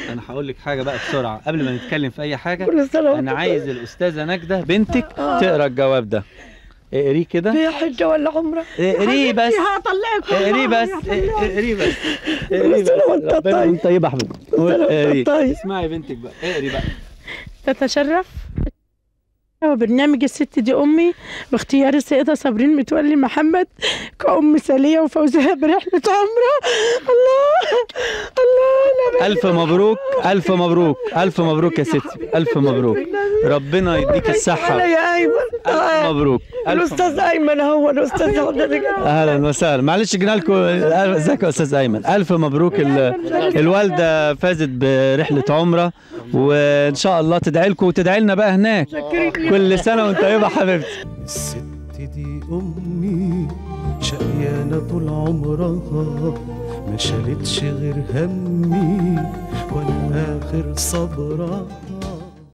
انا هقول لك حاجه بقى بسرعه قبل ما نتكلم في اي حاجه كل سنه وانت انا عايز الاستاذه نجده بنتك تقرا الجواب ده اقريه كده في حجه ولا عمره اقريه بس هطلعك اقريه بس اقريه بس اقريه بس سنة وانت ربنا طيب. وانت طيب يا احمد سنة وانت اقريه. طيب. اسمعي بنتك بقى اقري بقى تتشرف وبرنامج الست دي أمي باختيار السيدة صابرين متولي محمد كأم مثالية وفوزها برحلة عمرة الله الله أنا الف مبروك الف مبروك الف مبروك يا ستي الف مبروك ربنا يديك انا الصحه يا ايمن الف آه. مبروك الف الاستاذ ايمن هو الاستاذ حضرتك اهلا وسهلا معلش جينا لكم ازيك يا استاذ ايمن الف مبروك ال- الوالده فازت برحله عمره وان شاء الله تدعي لكم وتدعي لنا بقى هناك كل سنه وانت طيبه حبيبتي الست دي أمي شقيانة طول عمرها ما شالتش غير همي وأنا آخر صبرها